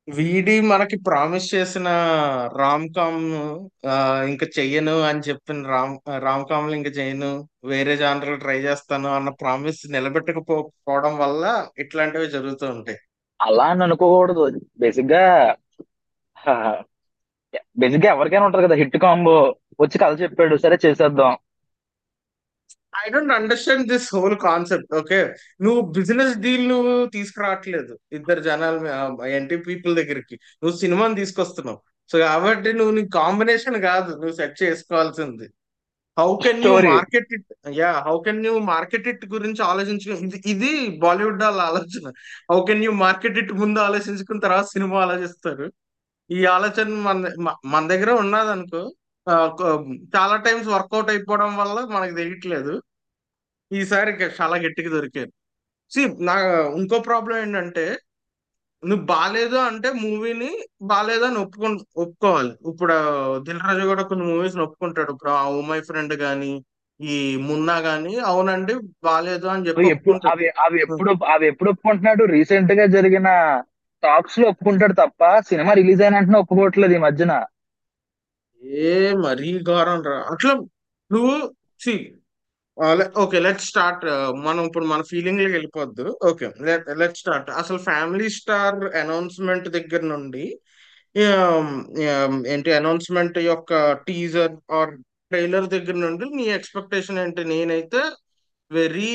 వీడి మనకి ప్రామిస్ చేసిన రామ్ కామ్ ఇంకా చెయ్యను అని చెప్పిన రామ్ రామ్ కామ్లు ఇంకా చేయను వేరే జానర్లు ట్రై చేస్తాను అన్న ప్రామిస్ నిలబెట్టకపోవడం వల్ల ఇట్లాంటివి జరుగుతూ ఉంటాయి అలా అని అనుకోకూడదు బేసిక్ గా బేసిక్ గా ఎవరికైనా ఉంటది కదా హిట్ కాంబో వచ్చి కథ చెప్పాడు సరే చేసేద్దాం I don't understand this whole concept okay నువ్వు బిజినెస్ డీల్ నువ్వు తీసుకురావట్లేదు ఇద్దరు జనాలు ఎన్టీ పీపుల్ దగ్గరికి నువ్వు సినిమాని తీసుకొస్తున్నావు సో కాబట్టి నువ్వు నీ కాంబినేషన్ కాదు నువ్వు సెట్ చేసుకోవాల్సింది how can you story market it yeah how can you market it గురించి ఆలోచించు ఇది ఇది బాలీవుడ్ వాళ్ళ ఆలోచన how can you market it ముందు ఆలోచించుకున్న తర్వాత సినిమా ఆలోచిస్తారు ఈ ఆలోచన మన మ- మన దగ్గర ఉన్నది అనుకో ఆ, కొ- చాలా టైమ్స్ వర్కౌట్ అయిపోవడం వల్ల మనకు తెలియట్లేదు ఈసారి గ- చాలా గట్టిగా దొరికారు సి నా ఇంకో ప్రాబ్లం ఏంటంటే నువ్వు బాగాలేదు అంటే మూవీని బాగాలేదు అని ఒప్పుకో ఒప్పుకోవాలి ఇప్పుడు దిల్ రాజు కూడా కొన్ని మూవీస్ ఒప్పుకుంటాడు ఇప్పుడు ఆ ఓ మై ఫ్రెండ్ గాని ఈ మున్నా గాని అవునండి బాగాలేదు అని చెప్పి అవి ఎప్పుడు ఒప్పుకుంటాడు అవి అవి ఎప్పుడు అవి ఎప్పుడు ఒప్పుకుంటున్నాడు రీసెంట్ గా జరిగిన టాక్స్ లో ఒప్పుకుంటాడు తప్ప సినిమా రిలీజ్ అయిన వెంటనే ఒప్పుకోవట్లేదు ఈ మధ్యన ఏ మరీ ఘోరం రా అట్లా నువ్వు సి ఓకే లెట్ స్టార్ట్ మనం ఇప్పుడు మన ఫీలింగ్ లోకి వెళ్ళిపోద్దు ఓకే లెట్ స్టార్ట్ అసలు ఫ్యామిలీ స్టార్ అనౌన్స్మెంట్ దగ్గర నుండి ఆమ్, ఆమ్, ఏంటి అనౌన్స్మెంట్ యొక్క టీజర్ ఆర్ ట్రైలర్ దగ్గర నుండి నీ ఎక్స్పెక్టేషన్ ఏంటి నేనైతే వెరీ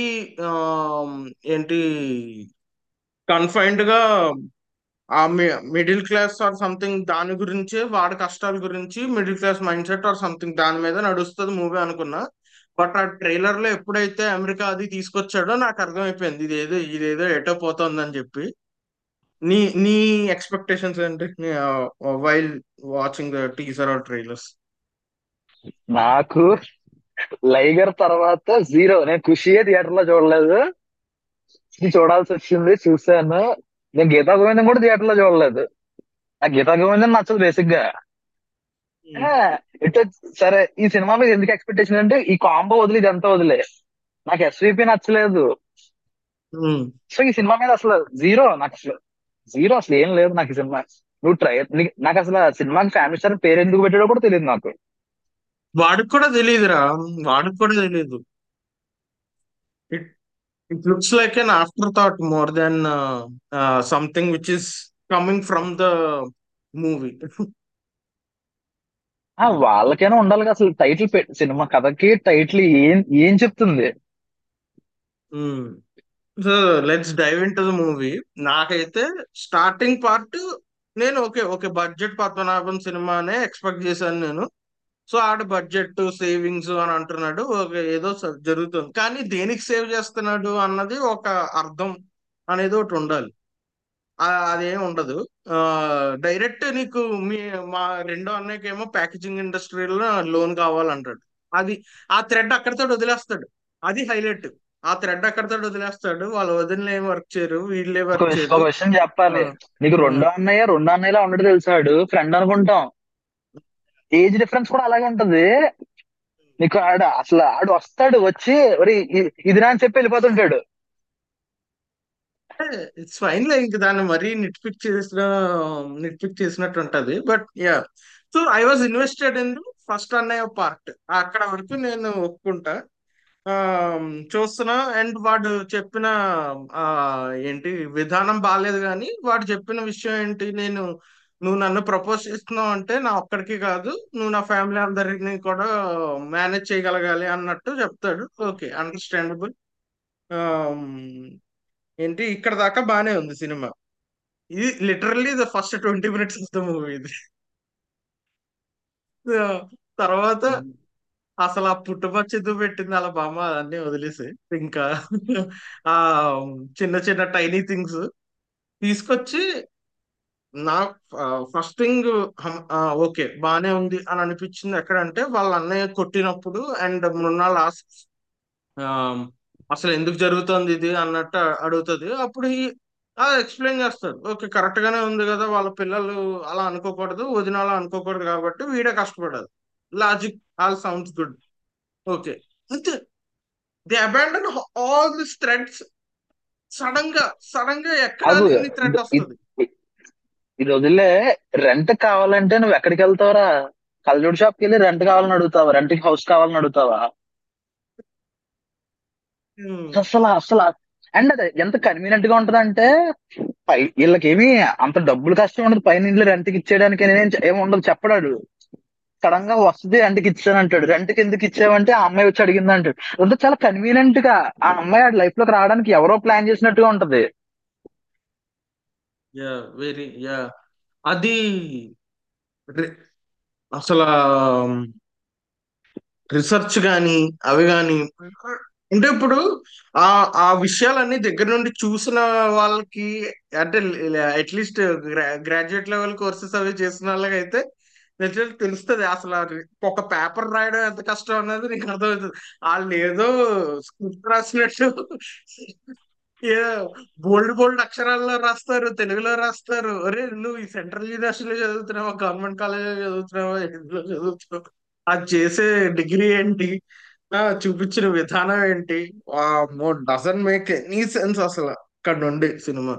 ఏంటి కన్ఫైన్డ్ గా ఆ మిడిల్ క్లాస్ ఆర్ సంథింగ్ దాని గురించే వాడి కష్టాల గురించి middle class mindset or something దాని మీద నడుస్తుంది మూవీ అనుకున్నా బట్ ఆ ట్రైలర్ లో ఎప్పుడైతే అమెరికా అది తీసుకొచ్చాడో నాకు అర్థమైపోయింది ఇదేదో ఇదేదో ఎటో పోతుందని చెప్పి నీ నీ ఎక్స్పెక్టేషన్స్ ఏంటి while watching the teaser or trailers నాకు లైగర్ తర్వాత జీరో నేను ఖుషియే థియేటర్ లో చూడలేదు ఇది చూడాల్సి వచ్చింది చూశాను నేను గీతా గోవిందం కూడా థియేటర్ లో చూడలేదు ఆ గీతా గోవిందం నచ్చదు బేసిక్ గా ఆ, ఇటు సరే ఈ సినిమా మీద ఎందుకు ఎక్స్పెక్టేషన్ అంటే ఈ కాంబో వదిలి ఇదంతా వదిలే నాకు ఎస్విపి నచ్చలేదు సో ఈ సినిమా మీద అసలు జీరో నాకు అసలు జీరో అసలు ఏం లేదు నాకు ఈ సినిమా నువ్వు ట్రై నీ- నాకు అసలు ఆ సినిమాకి ఫ్యామిలీ స్టార్ పేరు ఎందుకు పెట్టాడో కూడా తెలియదు నాకు వాడికి కూడా తెలియదురా వాడికి కూడా తెలియదు it it looks like an afterthought more then something which is coming from the movie ఆ వాళ్ళకైనా ఉండాలి కదా అసలు టైటిల్ సినిమా కథకి టైటిల్ ఏం ఏం చెప్తుంది so let's dive into the movie నాకైతే స్టార్టింగ్ పార్ట్ నేను ఓకే ఓకే బడ్జెట్ పద్మనాభం సినిమానే ఎక్స్పెక్ట్ చేశాను నేను సో ఆడ బడ్జెట్ సేవింగ్స్ అని అంటున్నాడు ఓకే ఏదో స- జరుగుతుంది కానీ దేనికి సేవ్ చేస్తున్నాడు అన్నది ఒక అర్థం అనేది ఒకటి ఉండాలి ఆ- అదేం ఉండదు డైరెక్ట్ నీకు మీ మా రెండో అన్నయ్యకేమో ప్యాకేజింగ్ ఇండస్ట్రీలో లోన్ కావాలంటాడు అది ఆ థ్రెడ్ అక్కడితో వదిలేస్తాడు అది హైలైట్ ఆ థ్రెడ్ అక్కడితో వదిలేస్తాడు వాళ్ళ వదిన ఏం వర్క్ చేయరు వీళ్ళే ఒక వర్క్ విషయం చేయరు ఒక విషయం చెప్పాలి ఆ, నీకు ఆ. రెండో అన్నయ్య రెండో అన్నయ్యలా ఉండడు తెలుసాడు ఫ్రెండ్ అనుకుంటాం ఏజ్ డిఫరెన్స్ కూడా అలాగే ఉంటది నీకు ఆడ అసలు ఆడు వస్తాడు వచ్చి ఒరి ఇది నా అని చెప్పి వెళ్ళిపోతుంటాడు ఇట్స్ ఫైన్ లే ఇంక దాన్ని మరీ నిట్ పిక్ చేసిన నిట్ పిక్ చేసినట్టు ఉంటది but yeah so I was invested in first అన్నయ్య పార్ట్ అక్కడ వరకు నేను ఒప్పుకుంటా ఆ, చూస్తున్నా అండ్ వాడు చెప్పిన ఆ ఏంటి విధానం బాగాలేదు కానీ వాడు చెప్పిన విషయం ఏంటి నేను నువ్వు నన్ను ప్రపోజ్ చేస్తున్నావు అంటే నా ఒక్కడికి కాదు నువ్వు నా ఫ్యామిలీ అందరిని కూడా మేనేజ్ చేయగలగాలి అన్నట్టు చెప్తాడు ఓకే అండర్స్టాండబుల్ ఏంటి ఇక్కడ దాకా బానే ఉంది సినిమా ఇది literally the first twenty minutes of the movie ఇది ఆ, తర్వాత అసలు ఆ పుట్టుపచ్చి పెట్టింది అలా బామ్మ అన్ని వదిలేసి ఇంకా ఆ చిన్న చిన్న టైనీ థింగ్స్ తీసుకొచ్చి నా ఫస్ట్ థింగ్ ఓకే బానే ఉంది అని అనిపించింది ఎక్కడంటే వాళ్ళ అన్నయ్య కొట్టినప్పుడు అండ్ మృణాల్ లాస్ట్ అసలు ఎందుకు జరుగుతుంది ఇది అన్నట్టు అడుగుతుంది అప్పుడు ఈ ఎక్స్ప్లెయిన్ చేస్తాడు ఓకే కరెక్ట్ గానే ఉంది కదా వాళ్ళ పిల్లలు అలా అనుకోకూడదు వదిన అలా అనుకోకూడదు కాబట్టి వీడే కష్టపడదు logic all sounds good okay అంతే the abandon all this threads sudden గా సడన్ గా ఎక్కడ కాదు లేని థ్రెడ్ ఇది- వస్తుంది ఇది వదిలే రెంట్ కావాలంటే నువ్వు ఎక్కడికి వెళ్తావురా కలజోడు షాప్ కి వెళ్ళి రెంట్ కావాలని అడుగుతావా రెంట్ కి హౌస్ కావాలని అడుగుతావా ఉమ్, అసలు అసలు అండ్ అది ఎంత కన్వీనియంట్ గా ఉంటదంటే పై వీళ్ళకేమి అంత డబ్బులు కష్టం ఉండదు పైన ఇంట్లో రెంట్ కి ఇచ్చేయడానికి నేనేం చె- ఏం ఉండదు చెప్పడాడు సడన్ గా వస్తుంది రెంట్ కి ఇచ్చాను అంటాడు రెంట్ కి ఎందుకు ఇచ్చావంటే ఆ అమ్మాయి వచ్చి అడిగింది అంటాడు అంటే చాలా కన్వీనియంట్ గా ఆ అమ్మాయి ఆ లైఫ్ లోకి రావడానికి ఎవరో ప్లాన్ చేసినట్టుగా ఉంటది యా వెరీ యా అది రి- అసలు రీసెర్చ్ కానీ అవి కానీ అంటే ఇప్పుడు ఆ ఆ విషయాలన్నీ దగ్గర నుండి చూసిన వాళ్ళకి అంటే అట్లీస్ట్ గ్రాడ్యుయేట్ లెవెల్ కోర్సెస్ అవి చేసిన వాళ్ళకి అయితే నిజంగా తెలుస్తుంది అసలు అది ఒక పేపర్ రాయడం ఎంత కష్టం అనేది నీకు అర్థమవుతుంది వాళ్ళు ఏదో స్క్రిప్ట్ రాసినట్టు ఏ బోల్డ్ బోల్డ్ అక్షరాల్లో రాస్తారు తెలుగులో రాస్తారు అరే నువ్వు ఈ సెంట్రల్ యూనివర్సిటీలో చదువుతున్నావా గవర్నమెంట్ కాలేజీలో చదువుతున్నావా ఎందులో చదువుతున్నావు అది చేసే డిగ్రీ ఏంటి ఆ చూపించిన విధానం ఏంటి మో డజన్ మేక్ ఎనీ సెన్స్ అసలు అక్కడ నుండి సినిమా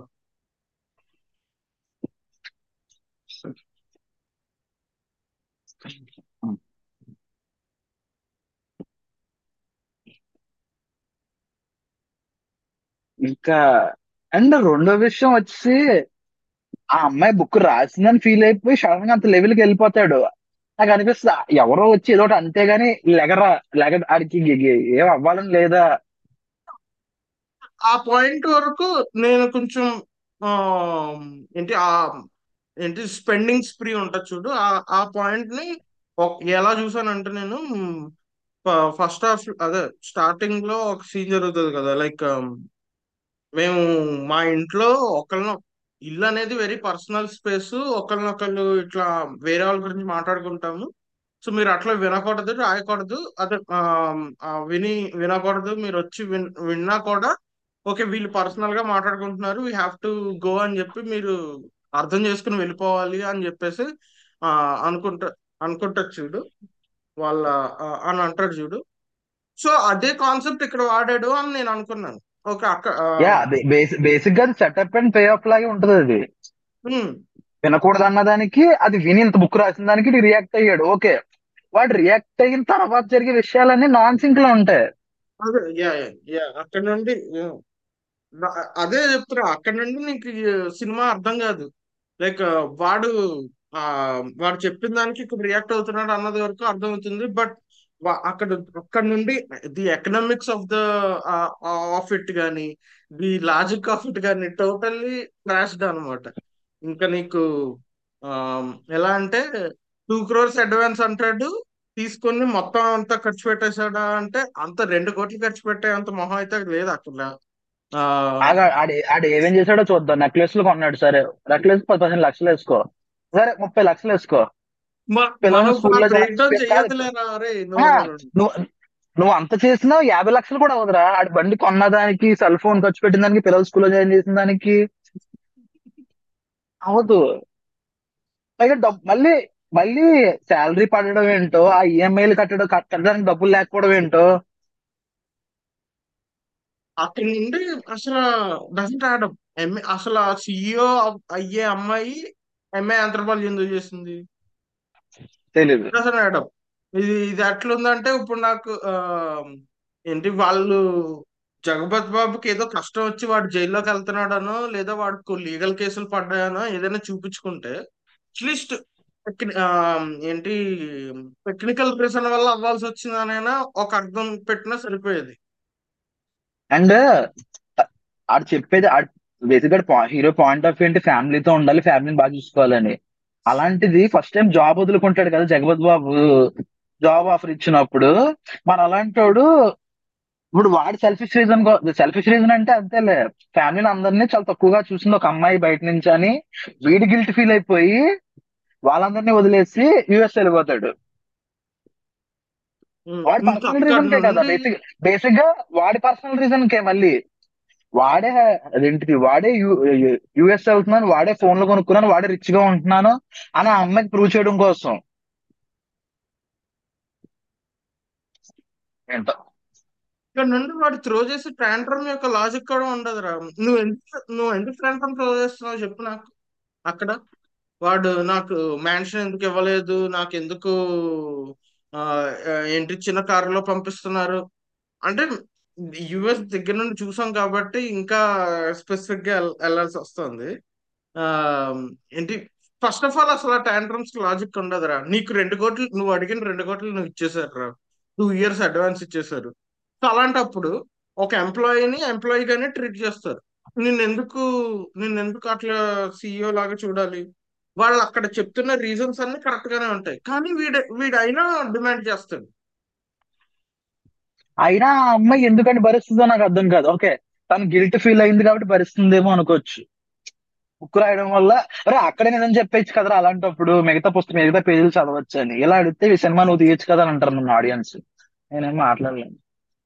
ఇంకా అండ్ రెండో విషయం వచ్చి ఆ అమ్మాయి బుక్ రాసిందని ఫీల్ అయిపోయి సడన్ గా అంత లెవెల్కి వెళ్ళిపోతాడు నాకు అనిపిస్తుంది ఎవరో వచ్చి ఏదో ఒకటి అంతేగాని లెగరా లెగ ఆడికి గి- గి- ఏం అవ్వాలని లేదా ఆ పాయింట్ వరకు నేను కొంచెం ఆ ఏంటి ఆ ఏంటి స్పెండింగ్ స్ప్రీ ఉంటుంది చూడు ఆ ఆ పాయింట్ ని ఒక- ఎలా చూసానంటే నేను ఫస్ట్ హాఫ్ అదే స్టార్టింగ్ లో ఒక సీన్ జరుగుతుంది కదా లైక్ మేము మా ఇంట్లో ఒకళ్ళను ఇల్లు అనేది వెరీ పర్సనల్ స్పేస్ ఒకళ్ళనొకళ్ళు ఇట్లా వేరే వాళ్ళ గురించి మాట్లాడుకుంటాము సో మీరు అట్లా వినకూడదు రాయకూడదు అదే ఆ, ఆ, విని వినకూడదు మీరు వచ్చి విన్ విన్నా కూడా ఓకే వీళ్ళు పర్సనల్ గా మాట్లాడుకుంటున్నారు వీ హ్యావ్ టు గో అని చెప్పి మీరు అర్థం చేసుకుని వెళ్ళిపోవాలి అని చెప్పేసి ఆ అనుకుంటా అనుకుంటారు చూడు వాళ్ళ ఆ, అని అంటాడు చూడు సో అదే కాన్సెప్ట్ ఇక్కడ వాడాడు అని నేను అనుకున్నాను ఓకే అక్క ఆ, యా బేసిక్ గా సెటప్ అండ్ పే ఆఫ్ లాగే ఉంటది అది ఉమ్, వినకూడదు అన్న దానికి అది విని ఇంత బుక్ రాసిన దానికి రియాక్ట్ అయ్యాడు ఓకే వాడు రియాక్ట్ అయిన తర్వాత జరిగే విషయాలన్నీ నాన్ సింక్ లో ఉంటాయి అదే యా యా యా అక్కడ నుండి యా. నా- అదే చెప్తున్నా అక్కడ నుండి నీకు ఈ సినిమా అర్థం కాదు లైక్ వాడు ఆ వాడు చెప్పిన దానికి ఇక్కడ రియాక్ట్ అవుతున్నాడు అన్నది వరకు అర్థమవుతుంది బట్ అక్కడ అక్కడ నుండి the economics of the of it కానీ ది లాజిక్ ఆఫ్ ఇట్ కానీ టోటల్లీ క్రాష్డ్ అనమాట ఇంకా నీకు ఆ, ఎలా అంటే టూ క్రోర్స్ అడ్వాన్స్ అంటాడు తీసుకొని మొత్తం అంతా ఖర్చు పెట్టేశాడా అంటే అంత రెండు కోట్లు ఖర్చు పెట్టే అంత మొహం అయితే లేదు అక్కడ ఆ, ఆగా ఆడు ఆడు ఏమేం చేశాడో చూద్దాం నెక్లెస్ లు కొన్నాడు సరే నెక్లెస్ పది పదిహేను లక్షలు వేసుకో సరే ముప్పై లక్షలు వేసుకో మ- పిల్లల్ని మనం స్కూల్లో బ్రేక్ డౌన్ కాదు చెయ్యదులేరా అరే ఆ, నువ్వు నువ్వు నువ్వు అంత చేసినా యాభై లక్షలు కూడా అవదురా ఆడి బండి కొన్న దానికి సెల్ ఫోన్ ఖర్చు పెట్టిన దానికి పిల్లలు స్కూల్లో జాయిన్ చేసిన దానికి అవదు పైగా డబ్బు మళ్ళీ మళ్ళీ శాలరీ పడడం ఏంటో ఆ ఈఎంఐలు కట్టడం కట్టడానికి డబ్బులు లేకపోవడం ఏంటో అక్కడి నుండి అసలు డజంట్ ఆడమ్ ఎంఏ అసలు ఆ సిఇఓ అయ్యే అమ్మాయి ఎంఏ ఆంథ్రపాలజీ ఎందుకు చేసింది తెలీదు డజంట్ ఆడమ్ ఇది ఇది ఎట్లుందంటే ఇప్పుడు నాకు ఆ, ఏంటి వాళ్ళు జగపతి బాబుకి ఏదో కష్టం వచ్చి వాడు జైల్లోకి వెళ్తున్నాడనో లేదా వాడికి లీగల్ కేసులు పడ్డాయనో ఏదైనా చూపించుకుంటే అట్లీస్ట్ ఏంటి టెక్నికల్ రీజన్ వల్ల అవ్వాల్సి వచ్చిందనైనా ఒక అర్థం పెట్టినా సరిపోయేది అండ్ ఆడు చెప్పేది బేసిక్ గా హీరో పాయింట్ ఆఫ్ వ్యూ ఏంటి ఫ్యామిలీతో ఉండాలి ఫ్యామిలీని బాగా చూసుకోవాలని అలాంటిది ఫస్ట్ టైం జాబ్ వదులుకుంటాడు కదా జగపతి బాబు జాబ్ ఆఫర్ ఇచ్చినప్పుడు మరి అలాంటి వాడు ఇప్పుడు వాడి సెల్ఫిష్ రీజన్ సెల్ఫిష్ రీజన్ అంటే అంతేలే ఫ్యామిలీని అందరినీ చాలా తక్కువగా చూసింది ఒక అమ్మాయి బయట నుంచి అని వీడి గిల్ట్ ఫీల్ అయిపోయి వాళ్ళందరినీ వదిలేసి యుఎస్ వెళ్ళిపోతాడు ఉమ్, వాడి ఇంకా పర్సనల్ అక్కడ రీజన్ కే కదా నుండి బేసిక్ బేసిక్ గా వాడి పర్సనల్ రీజన్ కే మళ్ళీ వాడే అదేంటిది వాడే యుఎస్ వెళ్తున్నాను వాడే ఫోన్లు కొనుక్కున్నాను వాడే రిచ్ గా ఉంటున్నాను అని ఆ అమ్మాయికి ప్రూవ్ చేయడం కోసం ఏంటో ఇక్కడ నుండి వాడు త్రో చేసే ట్యాంట్రమ్ యొక్క లాజిక్ కూడా ఉండదురా నువ్వు ఎందుకు నువ్వు ఎందుకు ట్యాంట్రమ్ త్రో చేస్తున్నావు చెప్పు నాకు అక్కడ వాడు నాకు మ్యాన్షన్ ఎందుకు ఇవ్వలేదు నాకు ఎందుకు ఆ, ఆ, ఏంటి చిన్న కారులో పంపిస్తున్నారు అంటే యుఎస్ దగ్గర నుండి చూసాం కాబట్టి ఇంకా స్పెసిఫిక్ గా వెళ్- వెళ్ళాల్సి వస్తుంది ఆ ఏంటి ఫస్ట్ ఆఫ్ ఆల్ అసలు టాంట్రమ్స్ లాజిక్ ఉండదురా నీకు రెండు కోట్లు నువ్వు అడిగిన రెండు కోట్లు నువ్వు ఇచ్చేసారు రా టూ ఇయర్స్ అడ్వాన్స్ ఇచ్చేసారు సో అలాంటప్పుడు ఒక ఎంప్లాయీని ఎంప్లాయీగానే ట్రీట్ చేస్తారు నిన్ను ఎందుకు నిన్ను ఎందుకు అట్లా సీఈఓ లాగా చూడాలి వాళ్ళు అక్కడ చెప్తున్న రీజన్స్ అన్ని కరెక్ట్ గానే ఉంటాయి కానీ వీడు వీడు అయినా డిమాండ్ చేస్తాడు అయినా ఆ అమ్మాయి ఎందుకని భరిస్తుందో నాకు అర్థం కాదు ఓకే తను గిల్ట్ ఫీల్ అయింది కాబట్టి భరిస్తుందేమో అనుకోవచ్చు బుక్ రాయడం వల్ల అరే అక్కడే నేను చెప్పేచ్చు కదరా అలాంటప్పుడు మిగతా పుస్తకం మిగతా పేజీలు చదవచ్చు అని ఇలా అడిగితే ఈ సినిమా నువ్వు తీయచ్చు కదా అని అంటారు నన్ను ఆడియన్స్ నేనేం మాట్లాడలేను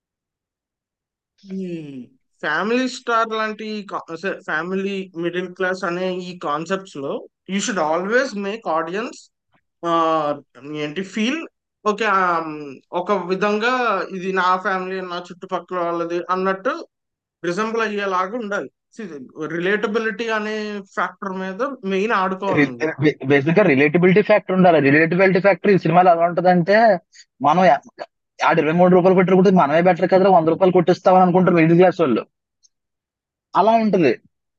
ఈ ఫ్యామిలీ స్టార్ లాంటి ఫ్యామిలీ మిడిల్ క్లాస్ అనే ఈ కాన్సెప్ట్స్ లో you should always make audience ఏంటి ఫీల్ ఓకే ఒక విధంగా ఇది నా ఫ్యామిలీ నా చుట్టుపక్కల వాళ్ళది అన్నట్టు రిజంబుల్ అయ్యేలాగా ఉండాలి రిలేటబిలిటీ అనే ఫ్యాక్టర్ మీద మెయిన్ ఆడుకోవాలి నువ్వు బేసిక్ గా రిలేటబిలిటీ ఫ్యాక్టర్ ఉండాలి రిలేటబిలిటీ ఫ్యాక్టర్ ఈ సినిమాలో ఎలా ఉంటదంటే మనం ఎ- ఆడు ఇరవై మూడు రూపాయలు కొట్టి మనమే బెటర్ కదా వంద రూపాయలు కొట్టిస్తామని అనుకుంటారు మిడిల్ క్లాస్ వాళ్ళు అలా ఉంటది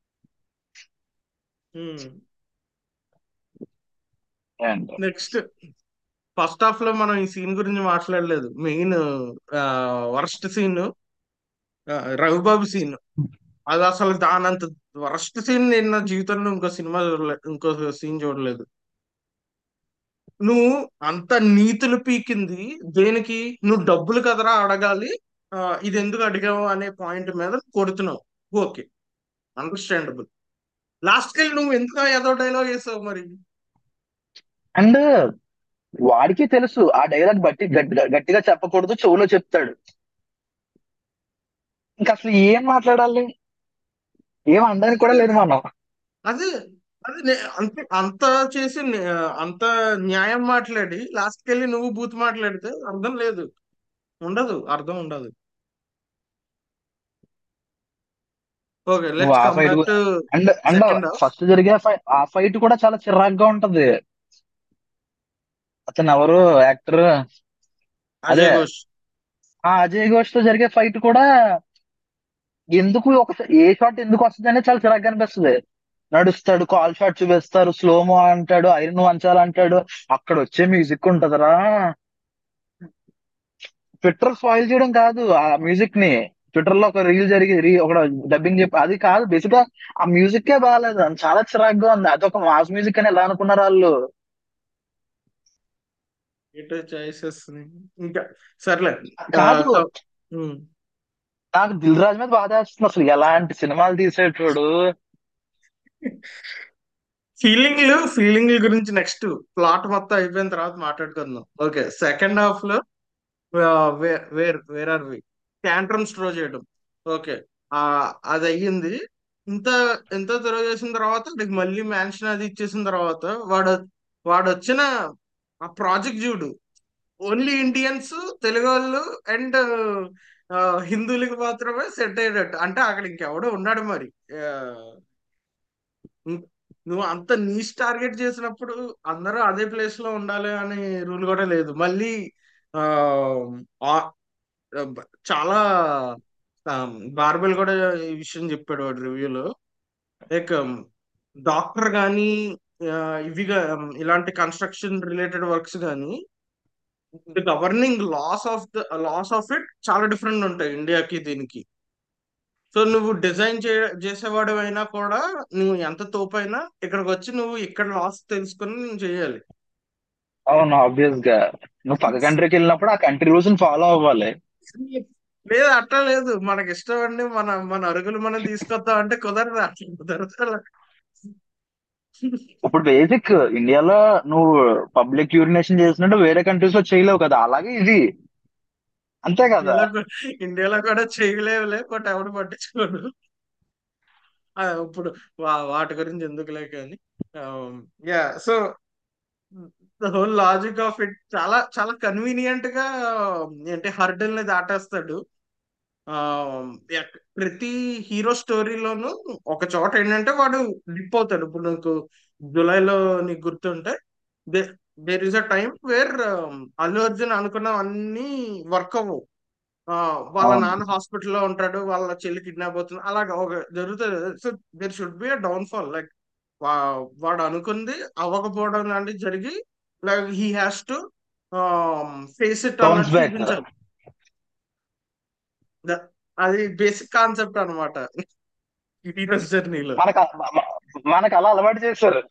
నెక్స్ట్ ఫస్ట్ హాఫ్ లో మనం ఈ సీన్ గురించి మాట్లాడలేదు main worst scene Ravi Babu scene అది అసలు దానంత వరస్ట్ సీన్ నేను నా జీవితంలో ఇంకో సినిమా చూడలేదు ఇంకో సీన్ చూడలేదు నువ్వు అంత నీతులు పీకింది దేనికి నువ్వు డబ్బులు కదరా అడగాలి ఆ, ఇది ఎందుకు అడిగావు అనే పాయింట్ మీద కొడుతున్నావు ఓకే అండర్స్టాండబుల్ లాస్ట్ కి నువ్వు ఎందుకు ఏదో డైలాగ్ వేసావు మరి అండ్ వాడికి తెలుసు ఆ డైలాగ్ బట్టి గట్టి- గట్టిగా చెప్పకూడదు చెవులో చెప్తాడు ఇంకా అసలు ఏం మాట్లాడాలి ఏం అనడానికి కూడా లేదు మనం అదే అది నే- అంత అంత చేసి నే- అంత న్యాయం మాట్లాడి లాస్ట్ కెళ్ళి నువ్వు బూత్ మాట్లాడితే అర్థం లేదు ఉండదు అర్థం ఉండదు ఓకే నువ్వు లెట్స్ ఆ come fight back to and and second half first జరిగే ఫైట్ ఆ ఫైట్ కూడా చాలా చిరాగ్గా ఉంటది అతను ఎవరు యాక్టర్ అదే అజయ్ ఘోష్ ఆ అజయ్ ఘోష్ తో జరిగే ఫైట్ కూడా ఎందుకు ఒక ఏ షాట్ ఎందుకు వస్తుంది అనేది చాలా చిరాగ్గా అనిపిస్తుంది నడుస్తాడు కాల్ షాట్ చూపిస్తారు స్లోమో అంటాడు ఐరన్ వంచాలంటాడు అక్కడ వచ్చే మ్యూజిక్ ఉంటదరా ట్విట్టర్ స్పాయిల్ చేయడం కాదు ఆ మ్యూజిక్ ని ట్విట్టర్ లో ఒక రీల్ జరిగి రీ ఒక డబ్బింగ్ చెప్పి అది కాదు బేసిక్ గా ఆ మ్యూజిక్ ఏ బాగాలేదు చాలా చిరాగ్గా ఉంది అదొక మాస్ మ్యూజిక్ అని ఎలా అనుకున్నారు వాళ్ళు ఇటు చాయిసెస్ ఇంకా సర్లే ఆ, కాదు సో, ఉమ్. నాకు దిల్ రాజు మీద బాధ వేస్తుంది అసలు ఎలాంటి సినిమాలు తీసేటోడు ఫీలింగ్లు ఫీలింగ్ల గురించి నెక్స్ట్ ప్లాట్ మొత్తం అయిపోయిన తర్వాత మాట్లాడుకుందాం ఓకే సెకండ్ హాఫ్ లో where where where are we tantrums throw చేయడం ఓకే ఆ అది అయ్యింది ఇంత ఎంత త్రో చేసిన తర్వాత నీకు మళ్ళీ మ్యాన్షన్ అది ఇచ్చేసిన తర్వాత వాడు వాడు వచ్చిన ఆ ప్రాజెక్ట్ చూడు ఓన్లీ ఇండియన్స్ తెలుగు వాళ్ళు అండ్ హిందువులకి మాత్రమే సెట్ అయ్యేటట్టు అంటే అక్కడ ఇంకెవడో ఉన్నాడు మరి ఆ, నువ్వు అంత నీష్ టార్గెట్ చేసినప్పుడు అందరూ అదే ప్లేస్ లో ఉండాలి అనే రూల్ కూడా లేదు మళ్ళీ ఆ ఆ, చాలా బార్బెల్ కూడా ఈ విషయం చెప్పాడు వాడు రివ్యూలో లైక్ డాక్టర్ కానీ ఇవి గా- ఇలాంటి కన్స్ట్రక్షన్ రిలేటెడ్ వర్క్స్ కానీ the governing laws of the laws of it చాలా డిఫరెంట్ ఉంటాయి ఇండియాకి దీనికి సో నువ్వు డిజైన్ చే చేసేవాడు అయినా కూడా నువ్వు ఎంత తోపైనా ఇక్కడికి వచ్చి నువ్వు ఇక్కడ లాస్ తెలుసుకొని నువ్వు చేయాలి అవును ఆబ్వియస్ గా నువ్వు పక్క కంట్రీకి వెళ్ళినప్పుడు ఆ కంట్రీ రూల్స్ ఫాలో అవ్వాలి లేదు అట్లా లేదు మనకి ఇష్టం అండి మన మన అరుగులు మనం తీసుకొద్దాం అంటే కుదరదు అట్లా కుదరదు అలా. ఇప్పుడు బేసిక్ ఇండియాలో నువ్వు పబ్లిక్ యూరినేషన్ చేసినట్టు వేరే కంట్రీస్ లో చేయలేవు కదా అలాగే ఇది అంతే కదా ఇండియాలో కూడా- ఇండియాలో కూడా చేయలేవులే బట్ ఎవడు పట్టించుకోడు ఆ, ఇప్పుడు వా- వాటి గురించి ఎందుకులే కానీ yeah so the whole logic of it చాలా చాలా కన్వీనియంట్ గా ఏంటి హర్డల్ ని దాటేస్తాడు ఆ ఎక్- ప్రతి హీరో స్టోరీలోనూ ఒక చోట ఏంటంటే వాడు డిప్ అవుతాడు ఇప్పుడు నీకు జూలైలో నీకు గుర్తుంటే there is a time where Allu Arjun అనుకున్నవన్నీ వర్క్ అవ్వవు ఆ, వాళ్ళ అవును నాన్న హాస్పిటల్లో ఉంటాడు వాళ్ళ చెల్లి కిడ్నాప్ అవుతుంది అలాగా ఒక జరుగుతుంది so there should be a downfall like వాడు అనుకుంది అవ్వకపోవడం లాంటివి జరిగి like he has to face it bounce అన్నట్టు బ్యాక్ చూపించాలి ద- అది బేసిక్ కాన్సెప్ట్ అనమాట హీరోస్ జర్నీలో మనకు మనకు అలా అలవాటు చేశారు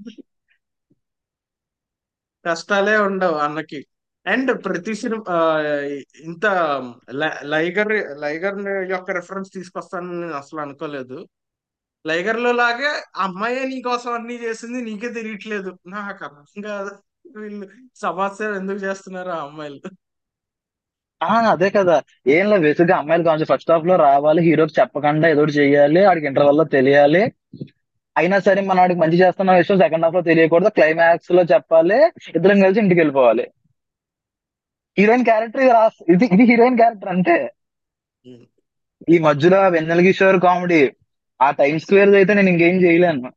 కష్టాలే ఉండవు అన్నకి అండ్ ప్రతి సినిమా ఇంత లై- లైగర్ లైగర్ యొక్క రెఫరెన్స్ తీసుకొస్తానని నేను అసలు అనుకోలేదు లైగర్ లో లాగే అమ్మాయే నీకోసం అన్ని చేసింది నీకే తెలియట్లేదు నాకు అర్థం కాదు వీళ్ళు సమాజ్ సేవ ఎందుకు చేస్తున్నారు ఆ అమ్మాయిలు ఆ అదే కదా ఏం లేదు బేసిక్ గా అమ్మాయిలు కొంచెం ఫస్ట్ హాఫ్ లో రావాలి హీరోకి చెప్పకుండా ఏదో ఒకటి చెయ్యాలి ఆడికి ఇంటర్వెల్ లో తెలియాలి అయినా సరే మన వాడికి మంచి చేస్తున్న విషయం సెకండ్ హాఫ్ లో తెలియకూడదు క్లైమాక్స్ లో చెప్పాలి ఇద్దరం కలిసి ఇంటికి వెళ్ళిపోవాలి హీరోయిన్ క్యారెక్టర్ ఇది రాస్ ఇది ఇది హీరోయిన్ క్యారెక్టర్ అంతే ఈ మధ్యలో వెన్నెల కిషోర్ కామెడీ ఆ టైమ్ స్క్వేర్ అయితే నేను ఇంకేం చేయలేను